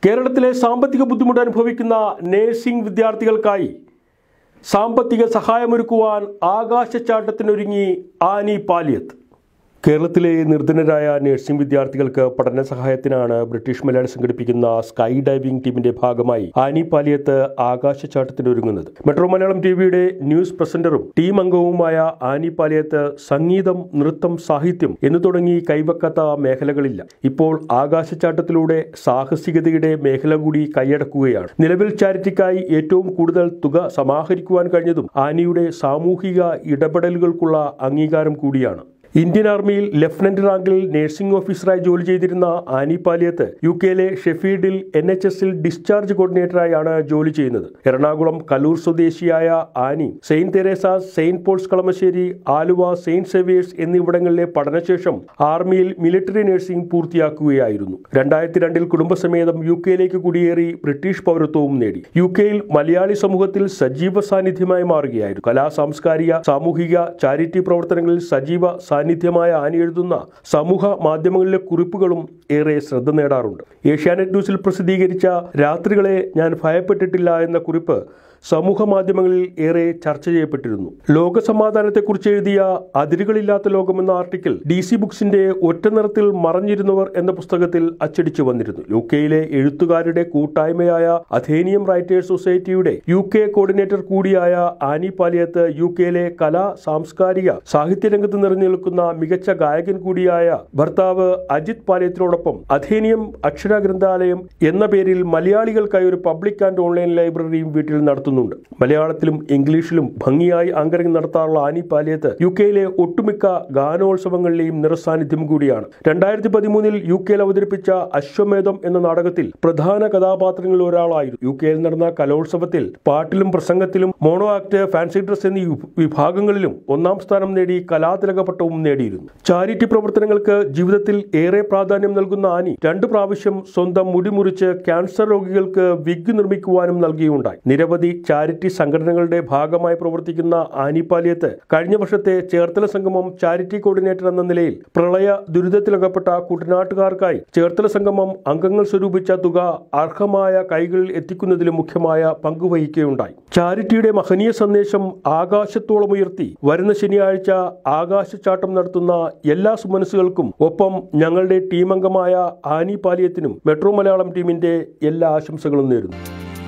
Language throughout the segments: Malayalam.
കേരളത്തിലെ സാമ്പത്തിക ബുദ്ധിമുട്ട് അനുഭവിക്കുന്ന നേഴ്സിംഗ് വിദ്യാർത്ഥികൾക്കായി സാമ്പത്തിക സഹായമൊരുക്കുവാൻ ആകാശച്ചാട്ടത്തിനൊരുങ്ങി ആനി പാലിയത്ത് കേരളത്തിലെ നിർധനരായ നഴ്സിംഗ് വിദ്യാർത്ഥികൾക്ക് പഠന സഹായത്തിനാണ് ബ്രിട്ടീഷ് മലയാളി സംഘടിപ്പിക്കുന്ന സ്കൈ ഡൈവിംഗ് ടീമിന്റെ ഭാഗമായി ആനി പാലിയത്ത് ആകാശച്ചാട്ടത്തിനൊരുങ്ങുന്നത് മെട്രോ മലയാളം ടിവിയുടെ ന്യൂസ് പ്രസന്ററും ടീം അംഗവുമായ ആനി പാലിയത്ത് സംഗീതം നൃത്തം സാഹിത്യം എന്നു തുടങ്ങി കൈവക്കാത്ത മേഖലകളില്ല ഇപ്പോൾ ആകാശച്ചാട്ടത്തിലൂടെ സാഹസികതയുടെ മേഖല കൂടി കൈയടക്കുകയാണ് നിലവിൽ ചാരിറ്റിക്കായി ഏറ്റവും കൂടുതൽ തുക സമാഹരിക്കുവാൻ കഴിഞ്ഞതും ആനിയുടെ സാമൂഹിക ഇടപെടലുകൾക്കുള്ള അംഗീകാരം കൂടിയാണ് ഇന്ത്യൻ ആർമിയിൽ ലഫ്റ്റനന്റ് റാങ്കിൽ നഴ്സിംഗ് ഓഫീസറായി ജോലി ചെയ്തിരുന്ന ആനി പാലിയത്ത് യു കെയിലെ ഷെഫീൽഡിൽ എൻ എച്ച് എസിൽ ഡിസ്ചാർജ് കോർഡിനേറ്ററായാണ് ജോലി ചെയ്യുന്നത് എറണാകുളം കലൂർ സ്വദേശിയായ Annie saint Teresa saint Paul's Kalamassery Aluva saint Xavier's എന്നിവിടങ്ങളിലെ പഠനശേഷം ആർമിയിൽ മിലിറ്ററി നഴ്സിംഗ് പൂർത്തിയാക്കുകയായിരുന്നു രണ്ടായിരത്തി രണ്ടിൽ കുടുംബസമേതം യു കെയിലേക്ക് കുടിയേറി ബ്രിട്ടീഷ് പൗരത്വവും നേടി യു കെയിൽ മലയാളി സമൂഹത്തിൽ സജീവ സാന്നിധ്യമായി മാറുകയായിരുന്നു കലാ സാംസ്കാരിക സാമൂഹിക ചാരിറ്റി പ്രവർത്തനങ്ങളിൽ സജീവ സാന്നിധ്യമായ ആനി എഴുതുന്ന സമൂഹ മാധ്യമങ്ങളിലെ കുറിപ്പുകളും ഏറെ ശ്രദ്ധ നേടാറുണ്ട് ഏഷ്യാനെറ്റ് ന്യൂസിൽ പ്രസിദ്ധീകരിച്ച രാത്രികളെ ഞാൻ ഭയപ്പെട്ടിട്ടില്ല എന്ന കുറിപ്പ് സമൂഹ മാധ്യമങ്ങളിൽ ഏറെ ചർച്ച ചെയ്യപ്പെട്ടിരുന്നു ലോക സമാധാനത്തെക്കുറിച്ച് എഴുതിയ അതിരുകളില്ലാത്ത ലോകം എന്ന ആർട്ടിക്കിൾ ഡി സി ബുക്സിന്റെ ഒറ്റ നിറത്തിൽ മറഞ്ഞിരുന്നവർ എന്ന പുസ്തകത്തിൽ അച്ചടിച്ചു വന്നിരുന്നു യു കെയിലെ എഴുത്തുകാരുടെ കൂട്ടായ്മയായ അഥേനിയം റൈറ്റേഴ്സ് സൊസൈറ്റിയുടെ യു കെ കോർഡിനേറ്റർ കൂടിയായ ആനി പാലിയത്ത് യു കെയിലെ കലാ സാംസ്കാരിക സാഹിത്യരംഗത്ത് നിറഞ്ഞു നിൽക്കുന്ന മികച്ച ഗായകൻ കൂടിയായ ഭർത്താവ് അജിത് പാലിയത്തിനോടൊപ്പം അഥേനിയം അക്ഷര ഗ്രന്ഥാലയം എന്ന പേരിൽ മലയാളികൾക്കായി ഒരു പബ്ലിക് ആൻഡ് ഓൺലൈൻ ലൈബ്രറിയും വീട്ടിൽ നടത്തുന്നുണ്ട് മലയാളത്തിലും ഇംഗ്ലീഷിലും ഭംഗിയായി ആങ്കറിംഗ് നടത്താറുള്ള ആനി പാലിയത്ത് യു കെയിലെ ഒട്ടുമിക്ക ഗാനോത്സവങ്ങളിലെയും നിറസാന്നിധ്യം കൂടിയാണ് രണ്ടായിരത്തി പതിമൂന്നിൽ യു കെയിൽ അവതരിപ്പിച്ച അശ്വമേധം എന്ന നാടകത്തിൽ പ്രധാന കഥാപാത്രങ്ങളിൽ ഒരാളായിരുന്നു യു കെയിൽ നടന്ന കലോത്സവത്തിൽ പാട്ടിലും പ്രസംഗത്തിലും മോണോ ആക്ട് ഫാൻസി ഡ്രസ് എന്നീ വി- വിഭാഗങ്ങളിലും ഒന്നാം സ്ഥാനം നേടി കലാതിലക പട്ടവും നേടിയിരുന്നു ചാരിറ്റി പ്രവർത്തനങ്ങൾക്ക് ജീവിതത്തിൽ ഏറെ പ്രാധാന്യം നൽകുന്ന ആനി രണ്ടു പ്രാവശ്യം സ്വന്തം മുടി മുറിച്ച് ക്യാൻസർ രോഗികൾക്ക് വിഗ് നിർമ്മിക്കുവാനും നൽകിയുണ്ടായി നിരവധി ചാരിറ്റി സംഘടനകളുടെ ഭാഗമായി പ്രവർത്തിക്കുന്ന ആനിപ്പാലിയത്ത് കഴിഞ്ഞ വർഷത്തെ ചേർത്തല സംഗമം ചാരിറ്റി കോർഡിനേറ്റർ എന്ന നിലയിൽ പ്രളയ ദുരിതത്തിലകപ്പെട്ട കുട്ടനാട്ടുകാർക്കായി ചേർത്തല സംഗമം അംഗങ്ങൾ സ്വരൂപിച്ച തുക അർഹമായ കൈകളിൽ എത്തിക്കുന്നതിലും മുഖ്യമായ പങ്കുവഹിക്കുകയുണ്ടായി ചാരിറ്റിയുടെ മഹനീയ സന്ദേശം ആകാശത്തോളം ഉയർത്തി വരുന്ന ശനിയാഴ്ച ആകാശച്ചാട്ടം നടത്തുന്ന എല്ലാ സുമനസ്സുകൾക്കും ഒപ്പം ഞങ്ങളുടെ ടീം അംഗമായ ആനി പാലിയത്തിനും മെട്രോ മലയാളം ടീമിന്റെ എല്ലാ ആശംസകളും നേരുന്നു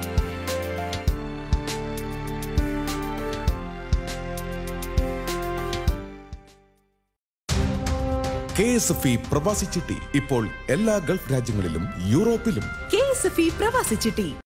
കെ എസ് എഫ് ഇ പ്രവാസി ചിട്ടി ഇപ്പോൾ എല്ലാ ഗൾഫ് രാജ്യങ്ങളിലും യൂറോപ്പിലും കെ എസ് എഫ് ഇ പ്രവാസി ചിട്ടി